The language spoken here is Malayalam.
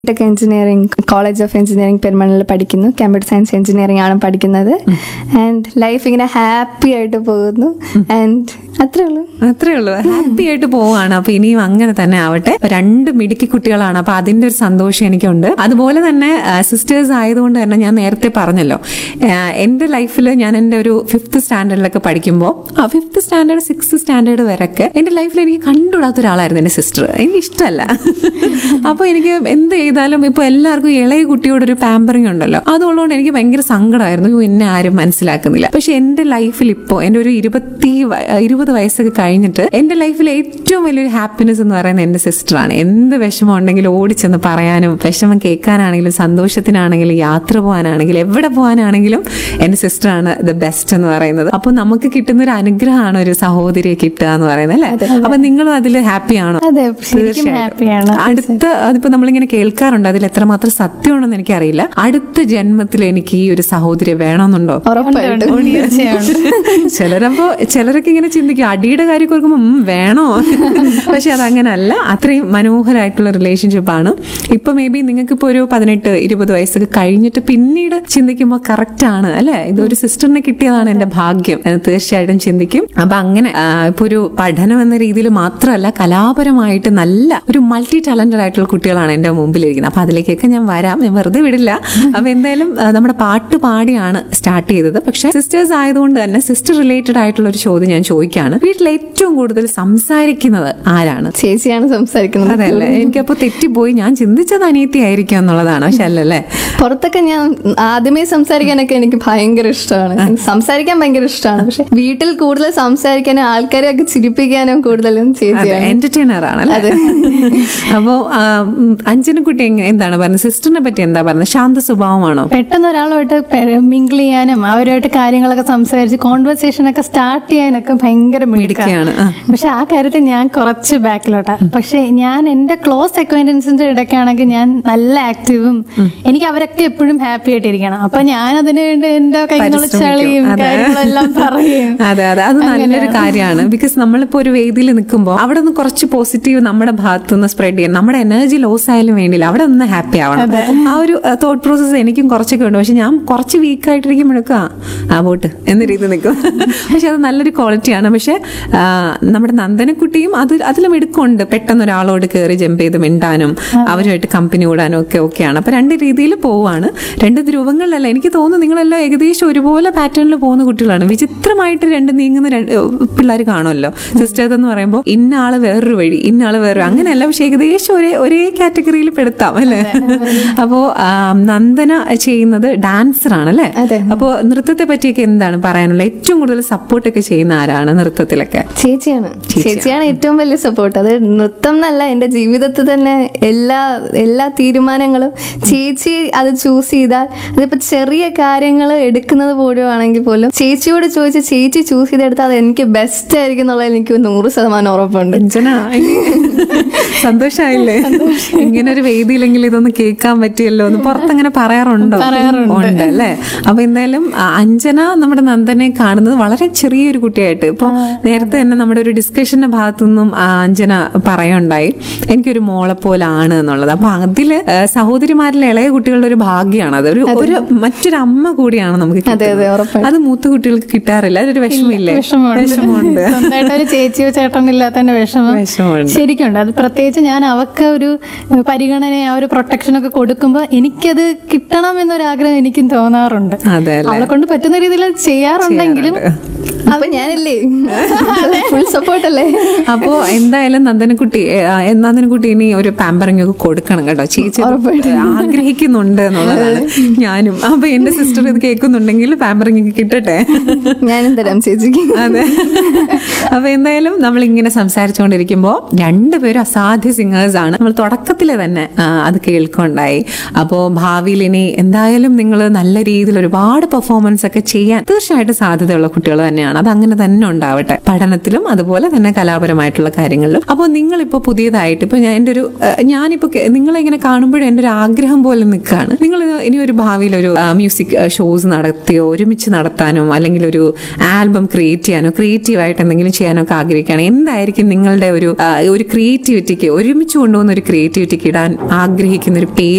Tech engineering college of engineering പെരുമണ്ണിൽ പഠിക്കുന്നു കമ്പ്യൂട്ടർ സയൻസ് എഞ്ചിനീയറിംഗ് ആണ് പഠിക്കുന്നത് ആൻഡ് ലൈഫ് ഇങ്ങനെ ഹാപ്പി ആയിട്ട് പോകുന്നു ആൻഡ് അത്രേ ഉള്ളൂ അത്രേ ഉള്ളൂ ഹാപ്പി ആയിട്ട് പോവാണ് അപ്പൊ ഇനിയും അങ്ങനെ തന്നെ ആവട്ടെ രണ്ട് മിടുക്കി കുട്ടികളാണ് അപ്പൊ അതിന്റെ ഒരു സന്തോഷം എനിക്കുണ്ട് അതുപോലെ തന്നെ സിസ്റ്റേഴ്സ് ആയതുകൊണ്ട് തന്നെ ഞാൻ നേരത്തെ പറഞ്ഞല്ലോ ആ, എന്റെ ലൈഫിൽ ഞാൻ എന്റെ ഒരു ഫിഫ്ത്ത് സ്റ്റാൻഡേർഡിലൊക്കെ പഠിക്കുമ്പോൾ ആ ഫിഫ്ത്ത് സ്റ്റാൻഡേർഡ് സിക്സ് സ്റ്റാൻഡേർഡ് വരെയൊക്കെ എന്റെ ലൈഫിൽ എനിക്ക് കണ്ടുകൂടാത്ത ഒരാളായിരുന്നു എന്റെ സിസ്റ്റർ എനിക്ക് ഇഷ്ടമല്ല അപ്പൊ എനിക്ക് എന്ത് ചെയ്താലും ഇപ്പൊ എല്ലാവർക്കും ഇളയ കുട്ടിയോടൊരു പാമ്പറിങ് ഉണ്ടല്ലോ അതുള്ളതുകൊണ്ട് എനിക്ക് ഭയങ്കര സങ്കടമായിരുന്നു അയ്യോ, എന്നെ ആരും മനസ്സിലാക്കുന്നില്ല പക്ഷെ എന്റെ ലൈഫിൽ ഇപ്പോൾ എന്റെ ഒരു ഇരുപത്തി വ- ഇരുപത് വയസ്സൊക്കെ കഴിഞ്ഞിട്ട് എന്റെ ലൈഫിൽ ഏറ്റവും വലിയൊരു ഹാപ്പിനെസ് എന്ന് പറയുന്നത് എന്റെ സിസ്റ്ററാണ് എന്ത് വിഷമം ഉണ്ടെങ്കിലും ഓടിച്ചെന്ന് പറയാനും വിഷമം കേൾക്കാനാണെങ്കിലും സന്തോഷത്തിനാണെങ്കിലും യാത്ര പോകാനാണെങ്കിലും എവിടെ പോകാനാണെങ്കിലും എന്റെ സിസ്റ്ററാണ് ദ ബെസ്റ്റ് എന്ന് പറയുന്നത് അപ്പൊ നമുക്ക് കിട്ടുന്ന ഒരു അനുഗ്രഹമാണ് ഒരു സഹോദരിയെ കിട്ടുക എന്ന് പറയുന്നത് അല്ലേ അപ്പൊ നിങ്ങളും അതിൽ ഹാപ്പിയാണോ അതെ ശരിക്കും തീർച്ചയായിട്ടും. ഹാപ്പിയാണ് അടുത്ത അതിപ്പോ നമ്മളിങ്ങനെ കേൾക്കാറുണ്ട് അതിൽ എത്രമാത്രം സത്യമാണെന്ന് എനിക്കറിയില്ല അടുത്ത ജന്മത്തിൽ എനിക്ക് ഈ ഒരു സഹോദരി വേണമെന്നുണ്ടോ ഉറപ്പായിട്ടും ചിലരപ്പോ ചിലരൊക്കെ ഇങ്ങനെ ചിന്തിക്കും അടിയുടെ കാര്യമൊക്കെ ഓർക്കുമ്പോ "ഉം, വേണോ പക്ഷെ അതങ്ങനല്ല അത്രയും മനോഹരമായിട്ടുള്ള റിലേഷൻഷിപ്പ് ആണ് ഇപ്പൊ മേ ബി നിങ്ങൾക്ക് ഇപ്പൊ ഒരു പതിനെട്ട് ഇരുപത് വയസ്സൊക്കെ കഴിഞ്ഞിട്ട് പിന്നീട് ചിന്തിക്കുമ്പോൾ കറക്റ്റ് ആണ് അല്ലെ ഇതൊരു സിസ്റ്ററിനെ കിട്ടിയതാണ് എന്റെ ഭാഗ്യം എന്ന് തീർച്ചയായിട്ടും ചിന്തിക്കും അപ്പൊ അങ്ങനെ ആ, ഇപ്പൊ ഒരു പഠനം എന്ന രീതിയിൽ മാത്രമല്ല കലാപരമായിട്ട് നല്ല ഒരു മൾട്ടി ടാലന്റഡ് ആയിട്ടുള്ള കുട്ടികളാണ് എന്റെ മുമ്പിലിരിക്കുന്നത് അപ്പൊ അതിലേക്കൊക്കെ ഞാൻ വരാം ഞാൻ വെറുതെ വിടില്ല അപ്പൊ എന്തായാലും ആ, നമ്മുടെ പാട്ട് പാടിയാണ് സ്റ്റാർട്ട് ചെയ്തത് പക്ഷെ സിസ്റ്റേഴ്സ് ആയതുകൊണ്ട് തന്നെ സിസ്റ്റർ റിലേറ്റഡ് ആയിട്ടുള്ള ഒരു ചോദ്യം ഞാൻ ചോദിക്കുകയാണ് വീട്ടിൽ ഏറ്റവും കൂടുതൽ സംസാരിക്കുന്നത് ആരാണ് ചേച്ചിയാണ് സംസാരിക്കുന്നത് അതല്ലേ എനിക്കപ്പോ തെറ്റിപ്പോയി ഞാൻ ചിന്തിച്ചത് അനിയത്തി ആയിരിക്കും എന്നുള്ളതാണ് പക്ഷെ അല്ലല്ലേ പുറത്തൊക്കെ ഞാൻ ആദ്യമേ സംസാരിക്കാനൊക്കെ എനിക്ക് ഭയങ്കര ഇഷ്ടമാണ് എനിക്ക് സംസാരിക്കാൻ ഭയങ്കര ഇഷ്ടമാണ് പക്ഷെ വീട്ടിൽ കൂടുതൽ സംസാരിക്കാനും ആൾക്കാരെ ഒക്കെ ചിരിപ്പിക്കാനും കൂടുതലും ചേച്ചിയാണ് എന്റർടൈനർ ആണല്ലേ അപ്പോ അഞ്ചന കുട്ടി എങ്ങ- എന്താണ് പറഞ്ഞത് സിസ്റ്ററിനെ പറ്റി എന്താ പറഞ്ഞത് ശാന്ത സ്വഭാവമാണോ പെട്ടെന്ന് ഒരാളുമായിട്ട് മിങ്കിൾ ചെയ്യാനും അവരുമായിട്ട് കാര്യങ്ങളൊക്കെ സംസാരിച്ച് കോൺവെർസേഷൻ ഒക്കെ സ്റ്റാർട്ട് ചെയ്യാനൊക്കെ ഭയങ്കര മിടുക്കിയാണ്. ആ. പക്ഷെ ആ കാര്യത്തിൽ ഞാൻ കുറച്ച് ബാക്കിലോട്ടാ പക്ഷെ ഞാൻ എന്റെ ക്ലോസ് അക്വൈൻറ്റൻസിന്റെ ഇടയ്ക്കാണെങ്കിൽ ഞാൻ നല്ല ആക്റ്റീവും എനിക്ക് അവരൊക്കെ എപ്പോഴും ഹാപ്പി ആയിട്ടിരിക്കണം അപ്പൊ ഞാൻ അതിന് വേണ്ടി എന്റെ കൈനുള്ള ചളിയും അതെ. കാര്യങ്ങളെല്ലാം പറയും അതെ അതെ അത് നല്ലൊരു കാര്യമാണ് ബിക്കോസ് നമ്മളിപ്പോ ഒരു വേദിയിൽ നിൽക്കുമ്പോൾ അവിടെ നിന്ന് കുറച്ച് പോസിറ്റീവ് നമ്മുടെ ഭാഗത്തു നിന്ന് സ്പ്രെഡ് ചെയ്യാൻ നമ്മുടെ എനർജി ലോസ് ആയാലും വേണ്ടിയില്ല അവിടെ നിന്ന് ഹാപ്പി ആവണം ആ ഒരു തോട്ട് പ്രോസസ്സ് എനിക്കും കുറച്ചൊക്കെ ഉണ്ട് പക്ഷെ ഞാൻ കുറച്ച് വീക്ക് ആയിട്ടിരിക്കുമ്പോഴൊക്കെ ആ, ആ പോട്ട് എന്ന രീതി നിൽക്കും പക്ഷെ അത് നല്ലൊരു ക്വാളിറ്റിയാണ് പക്ഷെ ആ, നമ്മുടെ നന്ദനക്കുട്ടിയും അത് അതിലും എടുക്കുന്നുണ്ട് പെട്ടെന്ന് ഒരാളോട് കയറി ജമ്പ് ചെയ്ത് മിണ്ടാനും അവരുമായിട്ട് കമ്പനി കൂടാനും ഒക്കെ ഒക്കെയാണ് അപ്പൊ രണ്ട് രീതിയിൽ പോവാണ് രണ്ട് ധ്രുവങ്ങളിലല്ല എനിക്ക് തോന്നുന്നു നിങ്ങളെല്ലാം ഏകദേശം ഒരുപോലെ പാറ്റേണിൽ പോകുന്ന കുട്ടികളാണ് വിചിത്രമായിട്ട് രണ്ട് നീങ്ങുന്ന പിള്ളേർ കാണുമല്ലോ സിസ്റ്റേഴ്സ് എന്ന് പറയുമ്പോൾ ഇന്ന ആള് വേറൊരു വഴി ഇന്ന ആള് വേറൊരു അങ്ങനെയല്ല പക്ഷെ ഏകദേശം ഒരേ ഒരേ കാറ്റഗറിയിൽ പെടുത്താം അല്ലേ അപ്പോ ആ, നന്ദന ചെയ്യുന്നത് ഡാൻസർ ആണ് അല്ലേ അതെ. അപ്പോ നൃത്തത്തെ പറ്റിയൊക്കെ എന്താണ് പറയാനുള്ളത് ഏറ്റവും കൂടുതൽ സപ്പോർട്ട് ഒക്കെ ചെയ്യുന്ന ആരാണ് നൃത്തത്തിലൊക്കെ ചേച്ചിയാണ് ചേച്ചിയാണ് ഏറ്റവും വലിയ സപ്പോർട്ട് അത് നൃത്തം എന്നല്ല എന്റെ ജീവിതത്തിൽ തന്നെ എല്ലാ എല്ലാ തീരുമാനങ്ങളും ചേച്ചി അത് ചൂസ് ചെയ്താൽ അതിപ്പോ ചെറിയ കാര്യങ്ങൾ എടുക്കുന്നത് പോലും ആണെങ്കിൽ പോലും ചേച്ചിയോട് ചോദിച്ച് ചേച്ചി ചൂസ് ചെയ്തെടുത്താൽ അത് എനിക്ക് ബെസ്റ്റ് ആയിരിക്കും എന്നുള്ളത് എനിക്ക് നൂറ് ശതമാനം ഉറപ്പുണ്ട് അഞ്ജന സന്തോഷായില്ലേ ഇങ്ങനെ ഒരു വേദിയിലെങ്കിൽ ഇതൊന്ന് കേൾക്കാൻ പറ്റിയല്ലോ എന്ന് പുറത്തങ്ങനെ പറയാറുണ്ടോ ഉണ്ട് അല്ലേ അപ്പൊ എന്തായാലും ആ, അഞ്ജന നമ്മുടെ നന്ദനെ കാണുന്നത് വളരെ ചെറിയൊരു കുട്ടിയായിട്ട് ഇപ്പൊ നേരത്തെ തന്നെ നമ്മുടെ ഒരു ഡിസ്കഷന്റെ ഭാഗത്തുനിന്നും ആ, അഞ്ജന പറയുണ്ടായി എനിക്കൊരു മോളെ പോലാണ് എന്നുള്ളത് അപ്പൊ അതില് ആ, സഹോദരിമാരിലെ ഇളയ കുട്ടികളുടെ ഒരു ഭാഗ്യമാണ് അത് ഒരു ഒരു മറ്റൊരു അമ്മ കൂടിയാണ് നമുക്ക് അതെ, കിട്ടുന്നത്. ഉറപ്പായിട്ടും. അത് മൂത്ത കുട്ടികൾക്ക് കിട്ടാറില്ല അതൊരു വിഷമില്ലേ വിഷമമുണ്ട് വിഷമമുണ്ട് സ്വന്തമായിട്ട് ഒരു ചേച്ചിയോ ചേട്ടനോ ഇല്ലാത്തതിന്റെ വിഷമം വിഷമമുണ്ട് ശരിക്കുണ്ട് അത് പ്രത്യേകിച്ച് ഞാൻ അവർക്ക് ഒരു പരിഗണന ആ ഒരു പ്രൊട്ടക്ഷൻ ഒക്കെ കൊടുക്കുമ്പോൾ എനിക്കത് കിട്ടണം എന്നൊരു ആഗ്രഹം എനിക്കും തോന്നാറുണ്ട് അതെ അല്ലേ അവളെ കൊണ്ട് പറ്റുന്ന രീതിയിൽ ചെയ്യാറുണ്ടെങ്കിലും അപ്പൊ ഞാനല്ലേ ഫുൾ സപ്പോർട്ട് അല്ലേ അപ്പോ എന്തായാലും നന്ദനക്കുട്ടി ഏ, ആ, നന്ദനക്കുട്ടി ഇനി ഒരു പാമ്പറിംഗ് ഒക്കെ കൊടുക്കണം കേട്ടോ ചേച്ചി ഇത് ആഗ്രഹിക്കുന്നുണ്ട് എന്നുള്ളതാണ് ഞാനും അപ്പൊ എന്റെ സിസ്റ്റർ ഇത് കേൾക്കുന്നുണ്ടെങ്കിൽ പാമ്പറിംഗ് ഒക്കെ കിട്ടട്ടെ ഞാനും തരാം ചേച്ചിക്ക് അതെ അപ്പൊ എന്തായാലും നമ്മൾ ഇങ്ങനെ സംസാരിച്ചുകൊണ്ടിരിക്കുമ്പോൾ രണ്ടുപേരും അസാധ്യ സിംഗേഴ്സ് ആണ് നമ്മൾ തുടക്കത്തിലെ തന്നെ ആ, അത് കേൾക്കുണ്ടായി അപ്പോൾ ഭാവിയിൽ ഇനി എന്തായാലും നിങ്ങൾ നല്ല രീതിയിൽ ഒരുപാട് പെർഫോമൻസ് ഒക്കെ ചെയ്യാൻ തീർച്ചയായിട്ടും സാധ്യതയുള്ള കുട്ടികൾ തന്നെയാണ് അത് അങ്ങനെ തന്നെ ഉണ്ടാവട്ടെ പഠനത്തിലും അതുപോലെ തന്നെ കലാപരമായിട്ടുള്ള കാര്യങ്ങളിലും അപ്പോൾ നിങ്ങളിപ്പോൾ പുതിയതായിട്ട് ഇപ്പൊ ഞാൻ എൻ്റെ ഒരു ആ, ഞാനിപ്പോ കെ- നിങ്ങളെ ഇങ്ങനെ കാണുമ്പോഴും എൻ്റെ ഒരു ആഗ്രഹം പോലെ നിൽക്കുകയാണ് നിങ്ങൾ ഇനി ഒരു ഭാവിയിൽ ഒരു മ്യൂസിക് ഷോസ് നടത്തിയോ ഒരുമിച്ച് നടത്താനോ അല്ലെങ്കിൽ ഒരു ആൽബം ക്രിയേറ്റ് ചെയ്യാനോ ക്രിയേറ്റീവ് ആയിട്ട് എന്തെങ്കിലും ചെയ്യാനോ ഒക്കെ ആഗ്രഹിക്കുകയാണ് എന്തായിരിക്കും നിങ്ങളുടെ ഒരു ആ, ഒരു ക്രിയേറ്റിവിറ്റിക്ക് ഒരുമിച്ച് കൊണ്ടുപോകുന്ന ഒരു ക്രിയേറ്റിവിറ്റിക്ക് ഇടാൻ ആഗ്രഹിക്കുന്ന ഒരു പേര്